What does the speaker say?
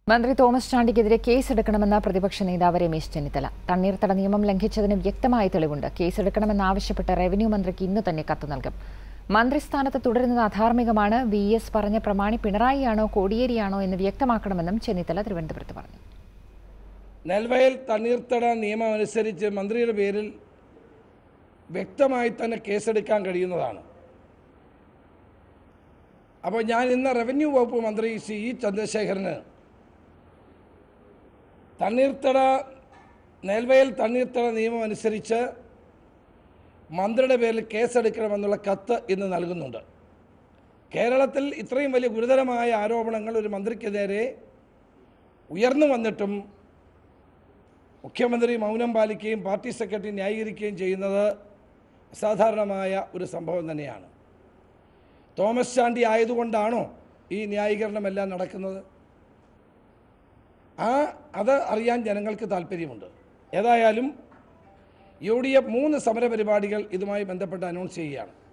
മന്ത്രി തോമസ് ചാണ്ടിക്കെതിരെ കേസെടുക്കണമെന്ന പ്രതിപക്ഷ നേതാവ് രമേശ് ചെന്നിത്തല തണ്ണീർത്തട നിയമം ലംഘിച്ചതിന് വ്യക്തമായ തെളിവുണ്ട് കേസെടുക്കണമെന്നാവശ്യപ്പെട്ട് റവന്യൂ മന്ത്രിക്ക് ഇന്ന് തന്നെ കത്ത് നൽകും മന്ത്രിസ്ഥാനത്ത് തുടരുന്നത് അധാർമികമാണ് വി എസ് പറഞ്ഞ പ്രമാണി പിണറായിയാണോ കോടിയേരിയാണോ എന്ന് വ്യക്തമാക്കണമെന്നും ചെന്നിത്തല തിരുവനന്തപുരത്ത് പറഞ്ഞു നെൽവയൽ തണ്ണീർത്തട നിയമം അനുസരിച്ച് മന്ത്രിയുടെ പേരിൽ വ്യക്തമായി തന്നെ കേസെടുക്കാൻ കഴിയുന്നതാണ് അപ്പോൾ ഞാൻ ഇന്ന് റവന്യൂ വകുപ്പ് മന്ത്രി സി ഇ ചന്ദ്രശേഖരന് തണ്ണീർത്തട നെൽവയൽ തണ്ണീർത്തട നിയമം അനുസരിച്ച് മന്ത്രിയുടെ പേരിൽ കേസെടുക്കണമെന്നുള്ള കത്ത് ഇന്ന് നൽകുന്നുണ്ട് കേരളത്തിൽ ഇത്രയും വലിയ ഗുരുതരമായ ആരോപണങ്ങൾ ഒരു മന്ത്രിക്കെതിരെ ഉയർന്നു വന്നിട്ടും മുഖ്യമന്ത്രി മൗനം പാലിക്കുകയും പാർട്ടി സെക്രട്ടറി ന്യായീകരിക്കുകയും ചെയ്യുന്നത് അസാധാരണമായ ഒരു സംഭവം തന്നെയാണ് തോമസ് ചാണ്ടി ആയതുകൊണ്ടാണോ ഈ ന്യായീകരണമെല്ലാം നടക്കുന്നത് ആ അത് അറിയാൻ ജനങ്ങൾക്ക് താല്പര്യമുണ്ട് ഏതായാലും യു ഡി എഫ് മൂന്ന് സമരപരിപാടികൾ ഇതുമായി ബന്ധപ്പെട്ട് അനൗൺസ് ചെയ്യുകയാണ്